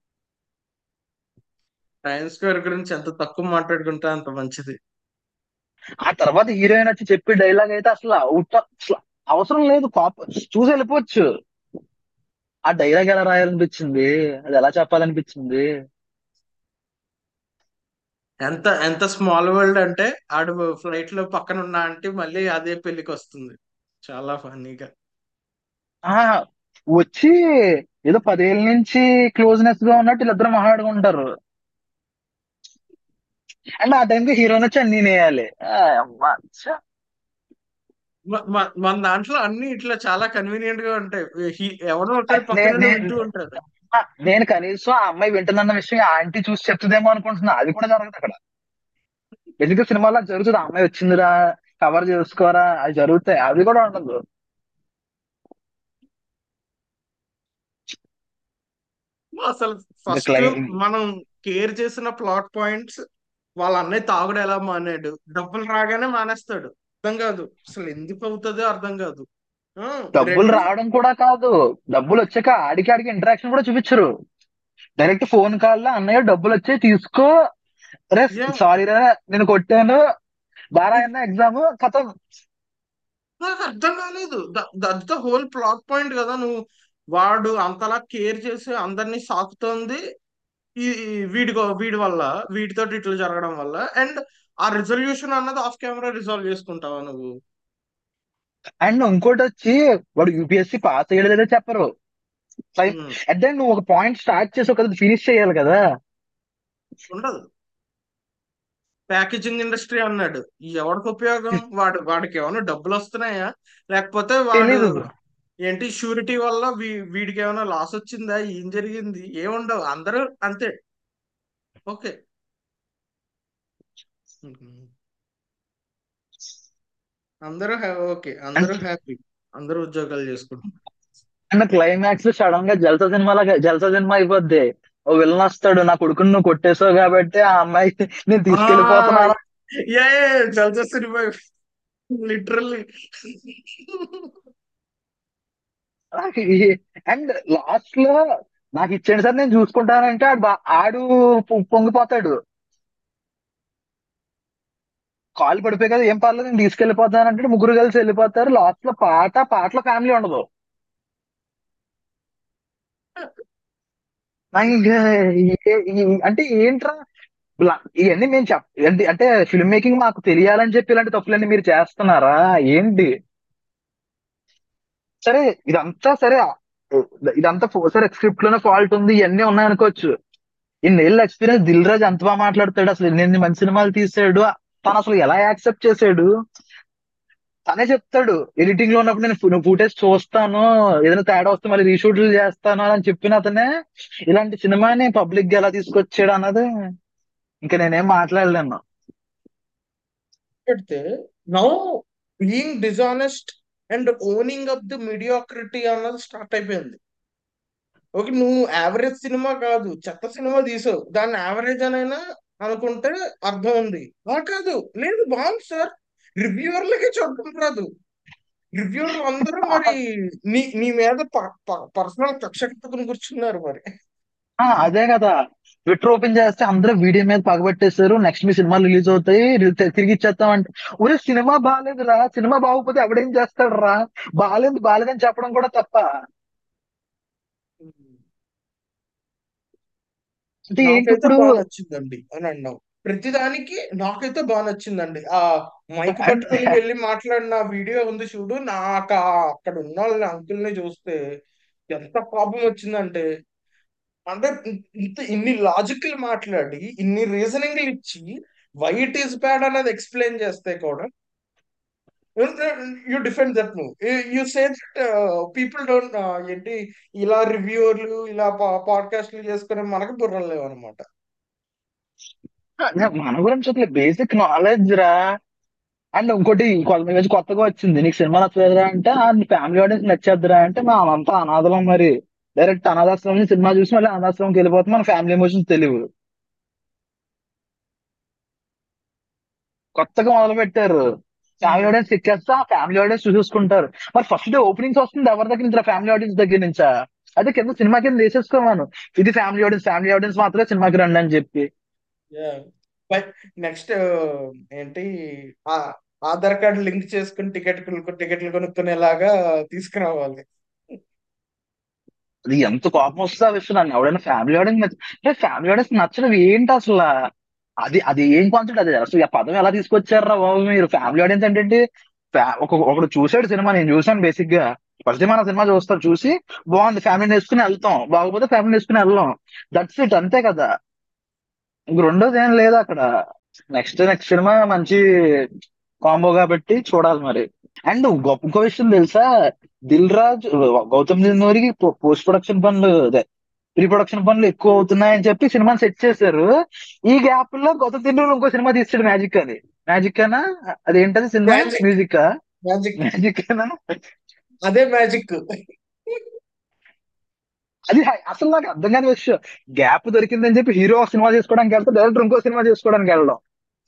టైమ్ స్క్వేర్ గురించి ఎంత తక్కువ మాట్లాడుకుంటే అంత మంచిది ఆ తర్వాత హీరోయిన్ వచ్చి చెప్పే డైలాగ్ అయితే అసలు అవుట్ అసలు అవసరం లేదు కాప్ చూసి వెళ్ళిపోవచ్చు ఆ డైలాగ్ ఎలా రాయాలనిపించింది అది ఎలా చెప్పాలనిపించింది ఎంత ఎంత స్మాల్ వరల్డ్ అంటే ఆడు ఫ్లైట్ లో పక్కన ఉన్న అంటే మళ్ళీ అదే పెళ్లికి వస్తుంది చాలా ఫన్నీగా ఆ వచ్చి ఏదో పదేళ్ళ నుంచి క్లోజ్నెస్ గా ఉన్నట్టు వీళ్ళిద్దరు మాట్లాడుకుంటారు అండ్ ఆ టైంకి హీరోయిన్ వచ్చి అన్ని వేయాలి ఆ, అమ్మా, ఛ. మ- మ- మన దాంట్లో అన్ని ఇట్లా చాలా కన్వీనియంట్ గా ఉంటాయి హీ- ఎవరో ఒకరి నే- పక్కన నే- వింటూ ఉంటారు ఆ, నేను కనీసం ఆ అమ్మాయి వింటుందన్న విషయం ఆ ఆంటీ చూసి చెప్తుందేమో అనుకుంటున్నా అది కూడా జరగదు అక్కడ ఎందుకు సినిమాలో అది జరుగుతుంది ఆ అమ్మాయి వచ్చిందిరా కవర్ చేసుకోరా అది జరుగుతాయి అది కూడా ఉండదు అసలు ఇంకా ఫస్ట్ క్లై మనం కేర్ చేసిన ప్లాట్ పాయింట్స్ వాళ్ళ అన్నయ్య తాగుడు ఎలా మానాడు డబ్బులు రాగానే మానేస్తాడు అర్థం కాదు అసలు ఎందుకు అవుతుందో అర్థం కాదు ఆ, డబ్బులు రెండు రావడం కూడా కాదు డబ్బులు వచ్చాక ఆడికి ఆడికి ఇంటరాక్షన్ కూడా చూపించరు డైరెక్ట్ ఫోన్ కాల్ లో అన్నయ్య డబ్బులు వచ్చాయి తీసుకో రే యా సారీ రా నేను కొట్టాను బారా అయినా ఎగ్జామ్ కథం నాకు అర్థం కాలేదు that the whole plot point కదా నువ్వు వాడు అంతలా కేర్ చేసి అందరినీ సాకుతోంది ఈ ఈ వీడి గో- వీడి వల్ల వీటితో ఇట్లా జరగడం వల్ల అండ్ ఆ రిజల్యూషన్ అన్నది ఆఫ్ కెమెరా రిజాల్వ్ చేసుకుంటావా నువ్వు అండ్ ఇంకోటి వచ్చి వాడు యూపీఎస్సీ పాస్ అయ్యలేదో చెప్పరు ఉమ్, అదే నువ్వు ఒక పాయింట్ స్టార్ట్ చేసి ఒక ఫినిష్ చేయాలి కదా ఉండదు ప్యాకేజింగ్ ఇండస్ట్రీ అన్నాడు ఎవరికి ఉపయోగం వాడు వాడికి ఏమైనా డబ్బులు వస్తున్నాయా లేకపోతే వాడు తెలీదు ఏంటి షూరిటీ వల్ల వీ వీడికి ఏమైనా లాస్ వచ్చిందా ఏం జరిగింది ఏముండవు అందరూ అంతే ఓకే అందరూ హ్యా- ఓకే అందరూ హ్యాపీ అందరూ ఉద్యోగాలు చేసుకుంటున్నారు అండ్ క్లైమాక్స్ సడన్ గా జల్సా సినిమాలో జల్సా సినిమా అయిపోద్ది ఓ విలన్ వస్తాడు నా కొడుకుని నువ్వు కొట్టేసావు కాబట్టి ఆ అమ్మాయి నేను ఆ తీసుకెళ్లిపోతున్నాను ఏ జల్సా సినిమా లిటరల్లీ అండ్ లాస్ట్ లో నాకు ఇచ్చేయండి సార్ నేను చూసుకుంటానంటే ఆడు బా- ఆడు పొ- పొంగిపోతాడు కాలు పడిపోయి కదా ఏం పర్లేదు నేను తీసుకెళ్లిపోతానంటే ముగ్గురు కలిసి వెళ్ళిపోతారు లాస్ట్ లో పాట పాటలో ఫ్యామిలీ ఉండదు నాకు ఇంకా ఏ- ఈ- అంటే ఏంట్రా ఇలా ఇవన్నీ మేము చెప్ అంటే అంటే ఫిల్మ్ మేకింగ్ మాకు తెలియాలని చెప్పి ఇలాంటి తప్పులన్నీ మీరు చేస్తున్నారా ఏంటి సరే ఇదంతా సరే ఇదంతా ఫో- సరే స్క్రిప్ట్ లోనే ఫాల్ట్ ఉంది ఇవన్నీ ఉన్నాయి అనుకోవచ్చు ఇన్నేళ్ళ ఎక్స్పీరియన్స్ దిల్ రాజు అంత బాగా మాట్లాడతాడు అసలు ఎన్ని మంచి సినిమాలు తీసాడు తను అసలు ఎలా యాక్సెప్ట్ చేసాడు తనే చెప్తాడు ఎడిటింగ్ లో ఉన్నప్పుడు నేను ఫుటేజ్ చూస్తాను ఏదైనా తేడా వస్తే మళ్ళీ రీషూట్లు చేస్తాను అని చెప్పిన అతనే ఇలాంటి సినిమాని పబ్లిక్ గా ఎలా తీసుకొచ్చాడు అన్నది ఇంకా నేనేం మాట్లాడలేను పెడితే now being dishonest and owning up the mediocrity అన్నది స్టార్ట్ అయిపోయింది ఓకే నువ్వు యావరేజ్ సినిమా కాదు చెత్త సినిమా తీసావు దాన్ని యావరేజ్ అనైనా అనుకుంటే అర్థం ఉంది అలా కాదు లేదు బాగుంది సార్ రివ్యూవర్లకి చూడడం రాదు రివ్యూలు అందరూ మరి నీ నీ మీద పర్సనల్ కక్ష కట్టుకుని కూర్చున్నారు మరి ఆ, అదే కదా ట్విట్టర్ ఓపెన్ చేస్తే అందరూ వీడియో మీద పగబెట్టేశారు నెక్స్ట్ మీ సినిమాలు రిలీజ్ అవుతాయి రి- తిరిగి ఇచ్చేస్తాం అంటే ఒరే సినిమా బాగాలేదురా సినిమా బాగోకపోతే ఎవడేం చేస్తాడు రా బాగాలేదు బాగాలేదని చెప్పడం కూడా తప్ప అంటే ఏంటి నాకైతే ఇప్పుడు బాగా నచ్చిందండి అని అన్నావు ప్రతిదానికి నాకైతే బాగా నచ్చిందండి ఆ మైక్ పట్టుకుని వెళ్ళి మాట్లాడిన వీడియో ఉంది చూడు నాకు ఆ అక్కడ ఉన్న వాళ్ళ అంకుల్ని చూస్తే ఎంత కోపం వచ్చిందంటే అంటే ఇన్- ఇంత ఇన్ని లాజికల్ మాట్లాడి ఇన్ని రీజనింగ్ ఇచ్చి వై ఇట్ ఈస్ బ్యాడ్ అనేది ఎక్స్ప్లెయిన్ చేస్తే కూడా you defend that move you say that people don't ఏంటి ఇలా రివ్యూలు ఇలా పాడ్కాస్ట్లు చేసుకునే మనకు బుర్రలు లేవు అనమాట మన గురించి అసలు బేసిక్ నాలెడ్జ్ రా అండ్ ఇంకోటి కొత్త ఈ రోజు కొత్తగా వచ్చింది నీకు సినిమా నచ్చలేదురా అంటే "ఆ, నీ ఫ్యామిలీ ఆడియన్స్ నచ్చేద్దురా అంటే మా అంతా అనాథలం మరి డైరెక్ట్ అనాథాశ్రమం నుంచి సినిమా చూసి మళ్ళీ అనాథాశ్రమంకి వెళ్ళిపోతే మన ఫ్యామిలీ ఎమోషన్స్ తెలియవు కొత్తగా మొదలు పెట్టారు ఫ్యామిలీ ఆడియన్స్ ఎక్కేస్తా ఫ్యామిలీ ఆడియన్స్ చూసేసుకుంటారు మరి ఫస్ట్ డే ఓపెనింగ్స్ వస్తుంది ఎవరి దగ్గర నుంచి ఫ్యామిలీ ఆడియన్స్ దగ్గర నుంచా అదే కింద సినిమా కింద వేసేసుకోమాను ఇది ఫ్యామిలీ ఆడియన్స్ ఫ్యామిలీ ఆడియన్స్ మాత్రమే సినిమాకి రండి అని చెప్పి బట్ నెక్స్ట్ ఏంటి ఆ ఆధార్ కార్డు లింక్ చేసుకుని టికెట్ టికెట్లు కొనుక్కునేలాగా తీసుకురావాలి అది ఎంత కోపం వస్తుంది ఆ విషయం నన్ను ఎవడైనా ఫ్యామిలీ ఆడియన్స్ నచ్చ ఫ్యామిలీ ఆడియన్స్ నచ్చడం ఏంటి అసలు అది అది ఏం కాన్సెప్ట్ అది అసలు ఆ పదం ఎలా తీసుకొచ్చారా బాబు మీరు ఫ్యామిలీ ఆడియన్స్ ఏంటంటే ఫ్యా- ఒక ఒకడు చూసాడు సినిమా నేను చూసాను బేసిక్ గా ఫస్ట్ టైం మన సినిమా చూస్తాం చూసి బాగుంది ఫ్యామిలీని వేసుకుని వెళ్తాం బాగోపోతే ఫ్యామిలీని వేసుకుని వెళ్దాం దట్స్ ఇట్ అంతే కదా ఇంక రెండోది ఏం లేదు అక్కడ నెక్స్ట్ నెక్స్ట్ సినిమా మంచి కాంబో కాబట్టి చూడాలి మరి అండ్ గొప్ప ఇంకో విషయం తెలుసా దిల్ రాజ్ గౌతమ్ నందూరికి పోస్ట్ ప్రొడక్షన్ పనులు అదే ప్రీ ప్రొడక్షన్ పనులు ఎక్కువ అవుతున్నాయని చెప్పి సినిమాని సెట్ చేశారు ఈ గ్యాప్ లో గౌతమ్ నందూరి ఇంకో సినిమా తీసాడు మ్యాజిక్ అని మ్యాజిక్ అనా అదేంటది సినిమా Magic. మ్యూజిక్ మ్యాజిక్ మ్యాజిక్ అనా అదే మ్యాజిక్ అది హై- అసలు నాకు అర్థం కాని విషయం గ్యాప్ దొరికిందని చెప్పి హీరో ఒక సినిమా చేసుకోవడానికి వెళ్తే డైరెక్టర్ ఇంకో సినిమా చేసుకోవడానికి వెళ్ళడం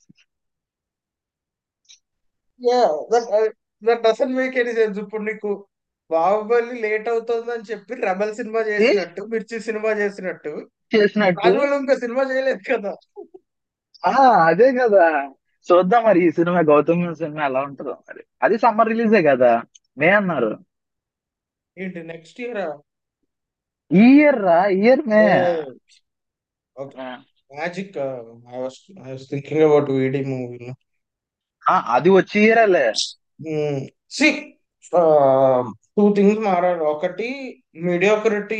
yeah that that doesn't make any sense ఇప్పుడు నీకు బాహుబలి లేట్ అవుతుందని చెప్పి రెబల్ సినిమా చేసినట్టు మిర్చి సినిమా చేసినట్టు చేసినట్టు రాజమౌళి ఇంకా సినిమా చేయలేదు కదా ఆ అదే కదా చూద్దాం మరి ఈ సినిమా గౌతమ్ సినిమా ఎలా ఉంటుందో మరి అది సమ్మర్ రిలీజే కదా మే అన్నారు ఏంటి నెక్స్ట్ ఇయర్ ఈ ఇయర్ రా year May okay magic I was I was thinking about వీడి మూవీ ఆ, అది వచ్చి ఇయర్లే సి టూ థింగ్స్ మారాలి ఒకటి మీడియోకరిటీ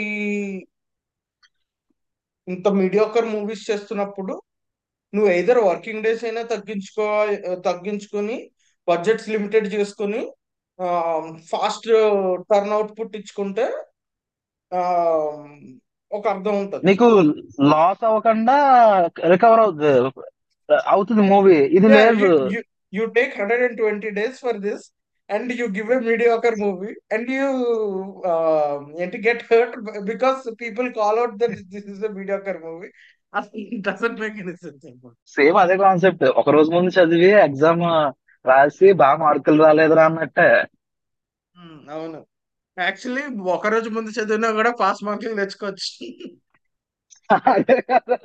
ఇంత మీడియోకర్ మూవీస్ చేస్తున్నప్పుడు నువ్వు ఎయిదర్ వర్కింగ్ డేస్ అయినా తగ్గించుకో తగ్గించుకొని బడ్జెట్స్ లిమిటెడ్ చేసుకొని ఫాస్ట్ టర్న్ అవుట్పుట్ ఇచ్చుకుంటే ఆ, ఒక అర్థం ఉంటుంది నీకు లాస్ అవ్వకుండా రికవర్ అవుతుంది అవుతుంది మూవీ ఇది లేదు you take hundred and twenty days for this and you give a mediocre movie and you ఏంటి get hurt because people call out that this is a mediocre movie doesn't make any sense same అదే concept ఒక రోజు ముందు చదివి exam రాసి బాగా మార్కులు రాలేదురా అన్నట్టే అవును యాక్చువల్లీ ఒక రోజు ముందు చదివినా కూడా పాస్ మార్కులు తెచ్చుకోవచ్చు అదే కదా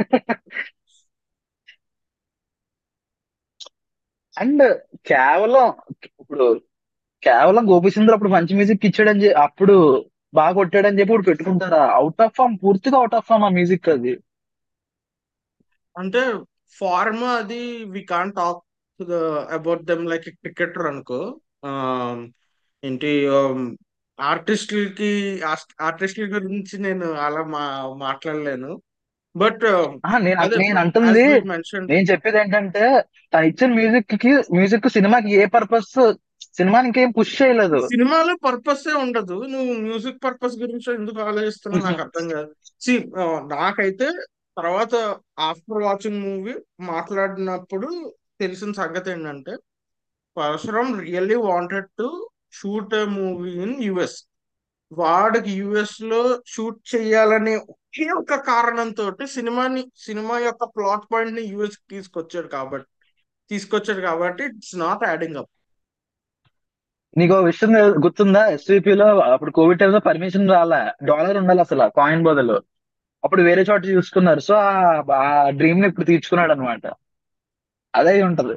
అండ్ కేవలం ఇప్పుడు కేవలం గోపిచంద్ర అప్పుడు మంచి మ్యూజిక్ ఇచ్చాడని చెప్పి అప్పుడు బాగా కొట్టాడని చెప్పి ఇప్పుడు పెట్టుకుంటారా అవుట్ ఆఫ్ ఫామ్ పూర్తిగా అవుట్ ఆఫ్ ఫామ్ ఆ మ్యూజిక్ అది అంటే ఫార్మ్ అది we can talk about them like cricketer అనుకో ఆ, ఏంటి ఆర్టిస్టులకి ఆర్టిస్టుల గురించి నేను అలా మా మాట్లాడలేను బట్ ఆ, నేను అదే నేను అంటుంది మెన్షన్ నేను చెప్పేది ఏంటంటే తను ఇచ్చిన మ్యూజిక్ కి మ్యూజిక్ సినిమాకి ఏ పర్పస్ సినిమాని ఇంకేం పుష్ చేయలేదు సినిమాలో పర్పస్ ఉండదు నువ్వు మ్యూజిక్ పర్పస్ గురించి ఎందుకు ఆలోచిస్తున్నావు నాకు అర్థం కాదు సి నాకైతే తర్వాత ఆఫ్టర్ వాచింగ్ మూవీ మాట్లాడినప్పుడు తెలిసిన సంగతి ఏంటంటే Parasuram really wanted to shoot a movie in US వాడికి యుఎస్ లో షూట్ చేయాలనే ఒకే ఒక కారణంతో సినిమాని సినిమా యొక్క ప్లాట్ పాయింట్ ని యుఎస్ కి తీసుకొచ్చాడు కాబట్టి తీసుకొచ్చాడు కాబట్టి ఇట్స్ నాట్ యాడింగ్ అప్ నీకు ఒక విషయం తెలు- గుర్తుందా ఎస్విపి లో అప్పుడు కోవిడ్ టైమ్ లో పర్మిషన్ రాలే డాలర్ ఉండాలి అసలు కాయిన్ బదులు అప్పుడు వేరే చోట చూసుకున్నారు సో ఆ డ్రీమ్ ని ఇప్పుడు తీర్చుకున్నాడు అనమాట అదే అయి ఉంటది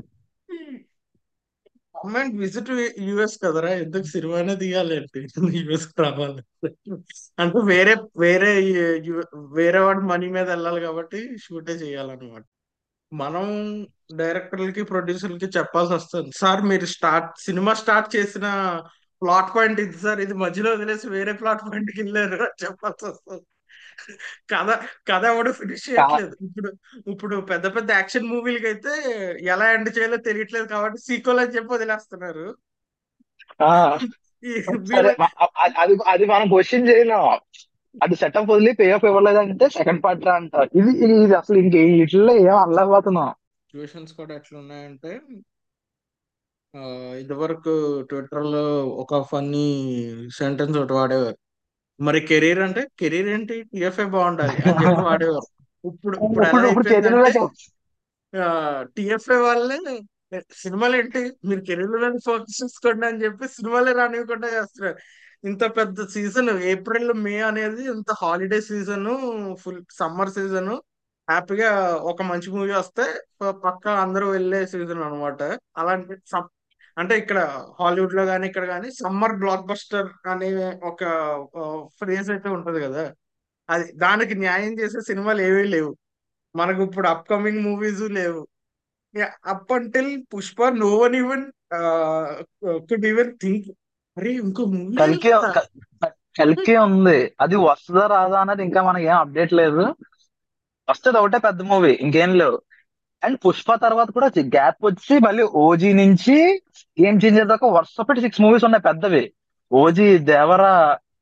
గవర్నమెంట్ విజిట్ యుఎస్ కదరా ఎందుకు సినిమానే తీయాలంటే యుఎస్ రావాలి అంటే వేరే వేరే యు- వేరే వాడి మనీ మీద వెళ్ళాలి కాబట్టి షూటే చేయాలన్నమాట మనం డైరెక్టర్లకి ప్రొడ్యూసర్లకి చెప్పాల్సి వస్తుంది సార్ మీరు స్టార్ట్ సినిమా స్టార్ట్ చేసిన ప్లాట్ పాయింట్ ఇది సార్ ఇది మధ్యలో వదిలేసి వేరే ప్లాట్ పాయింట్ కి వెళ్ళారు అని చెప్పాల్సి వస్తుంది కథ కథ ఎవడు ఫినిష్ కా- చేయట్లేదు ఇప్పుడు ఇప్పుడు పెద్ద పెద్ద యాక్షన్ మూవీలకి అయితే ఎలా ఎండ్ చేయాలో తెలియట్లేదు కాబట్టి సీక్వెల్ అని చెప్పి వదిలేస్తున్నారు ఆ, ఈ సరే వీళ్ళ మ- అ- అది అది మనం క్వశ్చన్ చేయలేం అది సెటప్ వదిలి పే ఆఫ్ ఇవ్వలేదంటే సెకండ్ పార్ట్ రా అంటారు ఇది ఇది ఇది అసలు ఇంక వీటిల్లో ఏం అనలేకపోతున్నాం సిచ్యువేషన్స్ కూడా ఎట్లా ఉన్నాయంటే ఆ, ఇదివరకు ట్విట్టర్ లో ఒక ఫన్నీ సెంటెన్స్ ఒకటి వాడేవారు మరి కెరీర్ అంటే కెరీర్ ఏంటి టిఎఫ్ఏ బాగుండాలి అని చెప్పి వాడేవారు ఇప్పుడు ఇప్పుడు ఎలా ఇప్పుడు ఇప్పుడు కెరీర్ అయిపోయిందంటే టిఎఫ్ఏ వాళ్ళే సినిమాలు ఏంటి మీరు కెరీర్ మీద ఫోకస్ చేసుకోండి అని చెప్పి సినిమాలే రానివ్వకుండా చేస్తున్నారు ఇంత పెద్ద సీజన్ ఏప్రిల్ మే అనేది ఇంత holiday season full summer season హ్యాపీగా ఒక మంచి మూవీ వస్తే ప- పక్కా అందరూ వెళ్ళే సీజన్ అన్నమాట అలాంటి సం- అంటే ఇక్కడ హాలీవుడ్ లో కానీ ఇక్కడ కానీ సమ్మర్ బ్లాక్ బస్టర్ అనే ఒక ఫ్రేజ్ అయితే ఉంటది కదా అది దానికి న్యాయం చేసే సినిమాలు ఏవీ లేవు మనకు ఇప్పుడు అప్కమింగ్ మూవీస్ లేవు up until Pushpa no one even could even think అరే ఇంకో మూవీ కలికి క- క- కలికి ఉంది అది వస్తుందా రాదా అన్నది ఇంకా మనకి ఏం అప్డేట్ లేదు వస్తుంది ఒకటే పెద్ద మూవీ ఇంకేం లేవు అండ్ పుష్ప తర్వాత కూడా గ్యాప్ వచ్చి మళ్ళీ ఓజీ నుంచి గేమ్ చేంజర్ దాకా వరుసపెట్టి సిక్స్ మూవీస్ ఉన్నాయి పెద్దవి ఓజీ దేవరా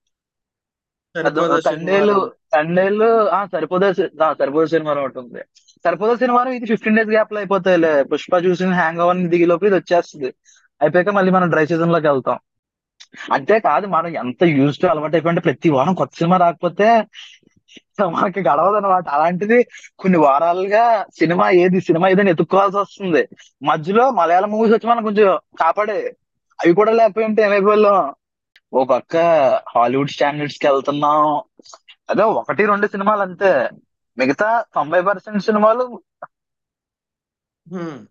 పెద్ద సరిపోదా తండేలు సినిమాలు తండేలు ఆ సరిపోదే సి- ఆ, సరిపోదే సినిమా ఒకటి ఉంది సరిపోదే సినిమా ఇది ఫిఫ్టీన్ డేస్ గ్యాప్ లో అయిపోతాయిలే పుష్ప చూసిన హ్యాంగ్ ఓవర్ దిగి లోపు ఇది వచ్చేస్తుంది అయిపోయాక మళ్ళీ మనం డ్రై సీజన్ లోకి వెళ్తాం అంతే కాదు మనం ఎంత యూజ్ టు అలవాటు అయిపోయింటే ప్రతి వారం కొత్త సినిమా రాకపోతే మనకి గడవదు అనమాట అలాంటిది కొన్ని వారాలుగా సినిమా ఏది సినిమా ఏదని ఎత్తుక్కోవాల్సి వస్తుంది మధ్యలో మలయాళం మూవీస్ వచ్చి మనం కొంచెం కాపాడే అవి కూడా లేకపోయి ఉంటే ఏమైపోయాం ఓ పక్క హాలీవుడ్ స్టాండర్డ్స్ కి వెళ్తున్నాం అదే ఒకటి రెండు సినిమాలు అంతే మిగతా తొంభై పర్సెంట్ సినిమాలు హ్మ్.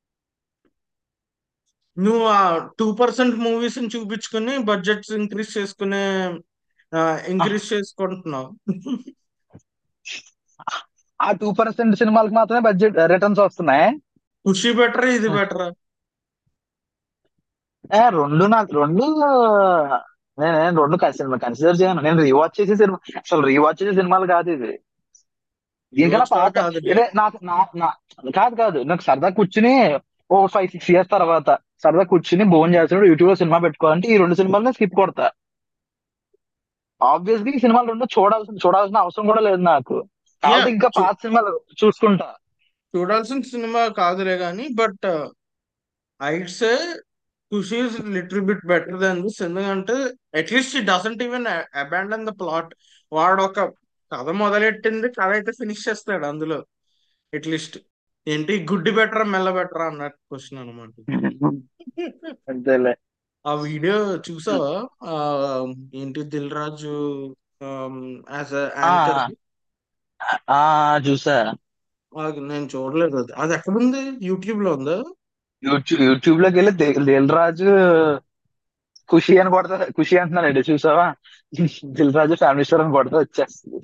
నువ్వు ఆ టూ పర్సెంట్ మూవీస్ ని చూపించుకుని బడ్జెట్స్ ఇంక్రీజ్ చేసుకునే ఇంక్రీజ్ చేసుకుంటున్నావు ఆ టూ పర్సెంట్ సినిమాలకు మాత్రమే బడ్జెట్ రిటర్న్స్ వస్తున్నాయి ఖుషి బెటర్ ఇది బెటర్ ఏ, రెండు నాకు రెండు నేను నేను రెండు సినిమా కన్సిడర్ చేయను నేను రీవాచ్ చేసే సినిమా అసలు రీవాచ్ చేసే సినిమాలు కాదు ఇది దీనికన్నా రివర్స్ కూడా పాత కాదులే ఇదే నాకు నా నా కాదు కాదు నాకు సరదా కూర్చుని ఓ ఫైవ్ సిక్స్ ఇయర్స్ తర్వాత సరదా కూర్చుని భోజనం చేస్తున్నాడు యూట్యూబ్ లో సినిమా పెట్టుకోవాలంటే ఈ రెండు సినిమాలు స్కిప్ కొడతా ఆబ్వియస్లీ ఈ సినిమాలు రెండు చూడాల్సిన చూడాల్సిన అవసరం కూడా లేదు నాకు యా కాబట్టి ఇంకా పాత సినిమాలు చూసుకుంటా చూడాల్సిన సినిమా కాదులే కానీ but I'd say Kushi is little bit better than this ఎందుకంటే అట్లీస్ట్ ఈ doesn't even abandon the plot వాడు ఒక కథ మొదలెట్టింది కథ అయితే ఫినిష్ చేస్తాడు అందులో అట్లీస్ట్ ఏంటి గుడ్డి బెటర్ మెల్ల బెటర్ అన్నట్టు క్వశ్చన్ అనమాట అంతేలే ఆ వీడియో చూసావా ఆ, ఏంటి దిల్ రాజు యాజ్ ఆ యాంకర్ ఆ చూసా నేను చూడలేదు అది అది ఎక్కడుంది యూట్యూబ్ లో ఉందా యూట్యూబ్ యూట్యూబ్ లోకి వెళ్ళి ది- దిల్ రాజు ఖుషి అని కొడతా ఖుషి అంటున్నాడు చూసావా దిల్ రాజు ఫ్యామిలీ స్టోర్ అని కొడతా వచ్చేస్తుంది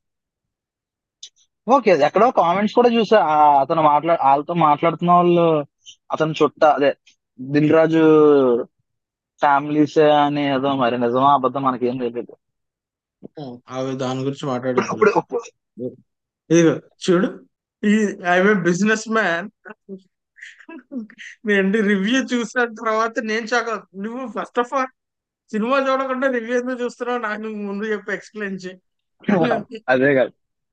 ఓకే ఎక్కడో కామెంట్స్ కూడా చూసా ఆ, అతను మాట్లా వాళ్ళతో మాట్లాడుతున్న వాళ్ళు అతను చుట్ట అదే దిల్ రాజు ఫ్యామిలీస్ అని ఏదో మరి నిజమా అబద్ధం మనకేం తెలియదు అవి దాని గురించి మాట్లాడేది ఇప్పుడు ఇప్పుడు ఇదిగో చూడు ఈ ఐఎమ్ బిజినెస్ మ్యాన్ నేను రివ్యూ చూసిన తర్వాత నేను షాక్ అవుతా. నువ్వు ఫస్ట్ ఆఫ్ ఆల్ సినిమా చూడకుండా రివ్యూ ఎందుకు చూస్తున్నావు నాకు నువ్వు ముందు చెప్పి ఎక్స్ప్లెయిన్ చేయి అదే కాదు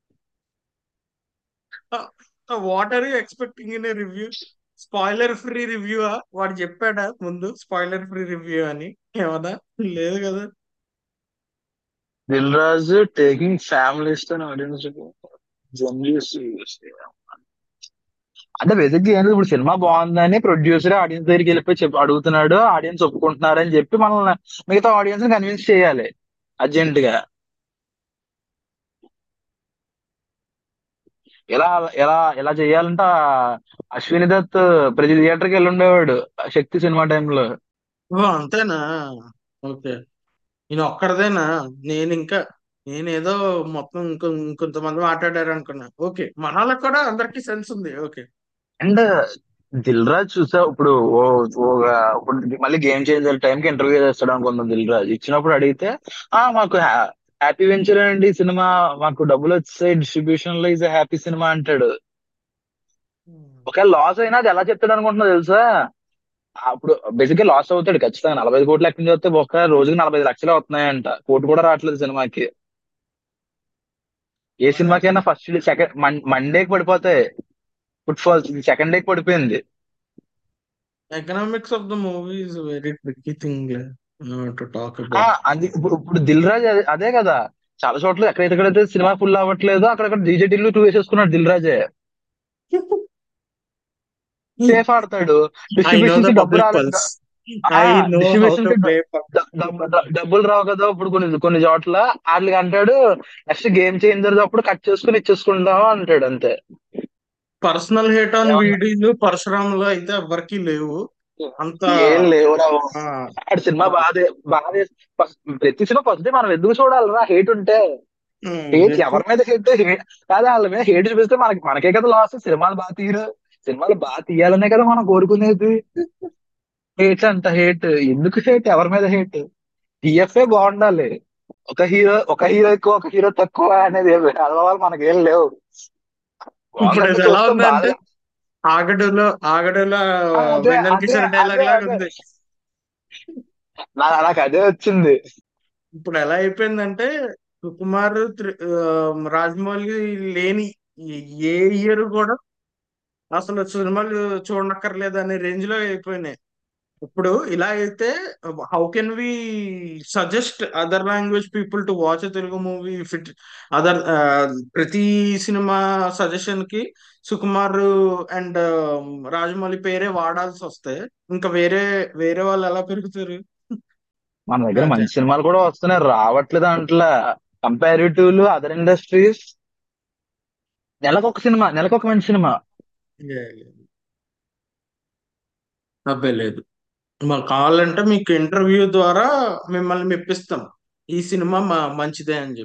what are you expecting in review spoiler free review వాడు చెప్పాడా ముందు స్పాయిలర్ ఫ్రీ రివ్యూ అని ఏమన్నా లేదు కదా దిల్ రాజు టేకింగ్ ఫ్యామిలీస్ తో ఆడియన్స్ జర్నలిస్ట్ అంటే బేసిక్ గా ఏం లేదు ఇప్పుడు సినిమా బాగుందని ప్రొడ్యూసర్ ఆడియన్స్ దగ్గరికి వెళ్ళిపోయి చెప్పి అడుగుతున్నాడు ఆడియన్స్ ఒప్పుకుంటున్నారు అని చెప్పి మనల్ని మిగతా ఆడియన్స్ ని కన్విన్స్ చేయాలి అర్జెంట్ గా ఎలా ఎలా ఎలా చేయాలంటే ఆ అశ్విని దత్ ప్రతి థియేటర్కి వెళ్ళి ఉండేవాడు ఆ శక్తి సినిమా టైంలో ఓ అంతేనా ఓకే నేను ఒక్కడదేనా నేను ఇంకా నేనేదో మొత్తం ఇంకో ఇంకొంతమంది మాట్లాడారు అనుకున్నా ఓకే మనలో కూడా అందరికి సెన్స్ ఉంది ఓకే అండ్ దిల్ రాజ్ చూసా ఇప్పుడు ఓ ఓ ఇప్పుడు మళ్ళీ గేమ్ చేంజర్ టైం కి ఇంటర్వ్యూ చేస్తాడు అనుకుందాం దిల్ రాజ్ ఇచ్చినప్పుడు అడిగితే ఆ మాకు హ్యాపీ వెంచర్ అండి సినిమా మాకు డబ్బులు వచ్చాయి డిస్ట్రిబ్యూషన్ లో ఈజ్ హ్యాపీ సినిమా అంటాడు ఒకవేళ లాస్ అయినా అది ఎలా చెప్తాడు అనుకుంటున్నా తెలుసా అప్పుడు బేసిక్ గా లాస్ అవుతాడు ఖచ్చితంగా నలభై ఐదు కోట్లు ఎక్కడి నుంచి వస్తే ఒక రోజుకి నలభై ఐదు లక్షలే వస్తున్నాయంట కోటి కూడా రావట్లేదు సినిమాకి ఏ సినిమాకైనా ఫస్ట్ సెకండ్ మండేకి పడిపోతాయి ఫుట్ ఫాల్స్ సెకండ్ డేకి పడిపోయింది economics of the movie is very tricky thing to talk ఆ, అబౌట్ అది ఇప్పుడు ఇప్పుడు దిల్ రాజ్ అదే- అదే కదా చాలా చోట్ల ఎక్కడైతే ఎక్కడైతే సినిమా ఫుల్ అవ్వట్లేదు అక్కడక్కడ డీజే టిల్లు టూ వేసేసుకున్నాడు దిల్ రాజే సేఫ్ ఆడతాడు ఐ నో డిస్ట్రిబ్యూషన్ ద కి డబ్బు పబ్లిక్ రాలేదు pulse I know how distribution to కి ప్లే డ- డ- డ- డబ్బులు రావు కదా ఇప్పుడు కొన్ని కొన్ని చోట్ల వాటికి అంటాడు నెక్స్ట్ గేమ్ చేంజర్ అప్పుడు కట్ చేసుకుని ఇచ్చేసుకుంటాం అంటాడు అంతే పర్సనల్ హేట్ ఆన్ ఏమన్నా వీడీలు పరశురాములు అయితే ఎవరికి లేవు అంత ఏం లేవురా ఆ, ఆడు సినిమా బాధే బాధే ఫస్ట్ ప్రతి సినిమా ఫస్ట్ మనం ఎందుకు చూడాలిరా హేట్ ఉంటే ఉమ్, హేట్ ఎక్కువ ఎవరి మీద హేట్ కాదు వాళ్ళ మీద హేట్ చూపిస్తే మనకి మనకే కదా లాస్ సినిమాలు బాగా తీయరు సినిమాలు బాగా తీయాలనే కదా మనం కోరుకునేది హేట్ అంట హేట్ ఎందుకు హేట్ ఎవరి మీద హేట్ టీఎఫ్ఏ బాగుండాలి ఒక హీరో ఒక హీరో ఎక్కువ ఒక హీరో తక్కువ అనేది అలవాళ్ళు మనకేం లేవు ఇప్పుడు బాగుందంటే ఇది ఎలా చూస్తాం ఉంది బాధ అంటే ఆగడులో ఆగడులో ఆ, అదే వెన్నెల అదే కిషోర్ అదే డైలాగ్ లాగా అదే ఉంది నా- నాకు అదే వచ్చింది ఇప్పుడు ఎలా అయిపోయిందంటే సుకుమార్ త్రి- ఆ, రాజమౌళి లేని ఏ- ఏ ఇయర్ కూడా అసలు సినిమాలు చూడనక్కర్లేదు అనే రేంజ్ లో అయిపోయినాయి ఇప్పుడు ఇలా అయితే how can we suggest other language people to watch Telugu movie fit other ప్రతి సినిమా సజెషన్ కి సుకుమార్ అండ్ రాజమౌళి పేరే వాడాల్సి వస్తే ఇంకా వేరే వేరే వాళ్ళు ఎలా పెరుగుతారు మన దగ్గర అదే మంచి సినిమాలు కూడా వస్తున్నాయి రావట్లేదు అంట్లా కంపారిటివ్ అదర్ ఇండస్ట్రీస్ నెలకు ఒక సినిమా నెలకు ఒక మంచి సినిమా అబ్బాయి లేదు మాకు కావాలంటే మీకు ఇంటర్వ్యూ ద్వారా మిమ్మల్ని మెప్పిస్తాం ఈ సినిమా మా మంచిదే అని చెప్పి